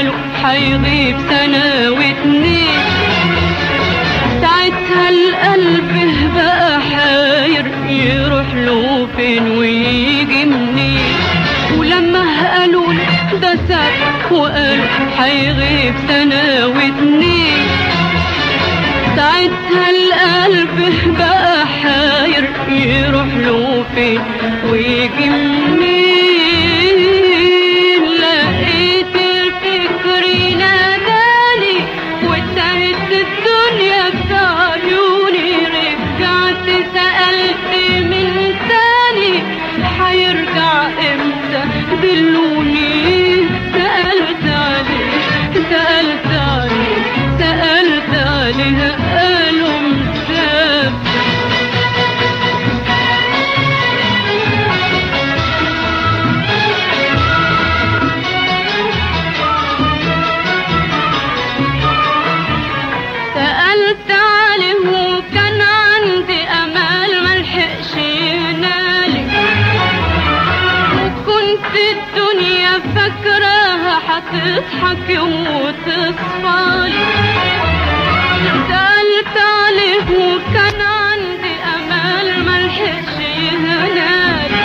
قالوا حيغيب سنة واتنين ساعتها القلب بقى حاير يروح له فين ويجي منين ولما قالوا ده ساب وقالوا حيغيب سنة واتنين ساعتها القلب بقى حاير يروح له فين ويجي منين لقيت الفكر ناداني وانتهت الدنيا في عيوني رجعت سألت من تاني حيرجع امتى دلوني سألت عليه سألت عليه سألت عليه قالوا مسافر سألت عليه وكان عندي أمل ملحقش ينالي وكنت الدنيا فاكراها هتضحك يوم وتصفالي سألت عليه وكان عندي أمل ملحقش ينالي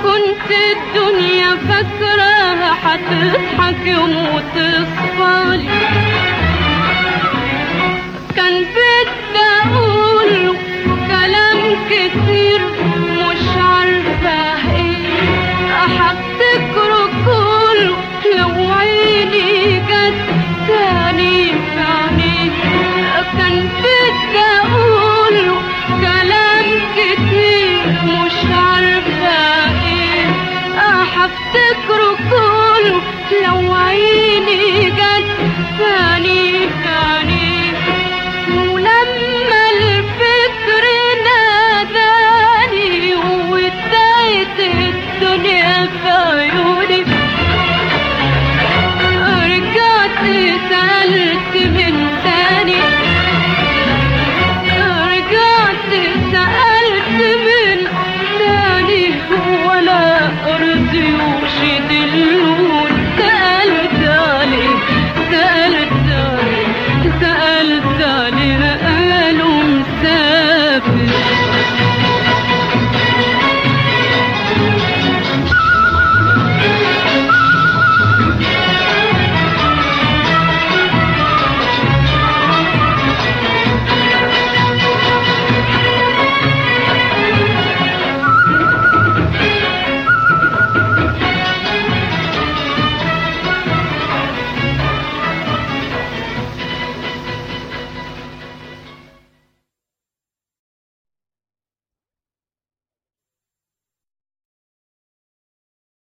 وكنت الدنيا فاكراها هتضحك يوم وتصفالي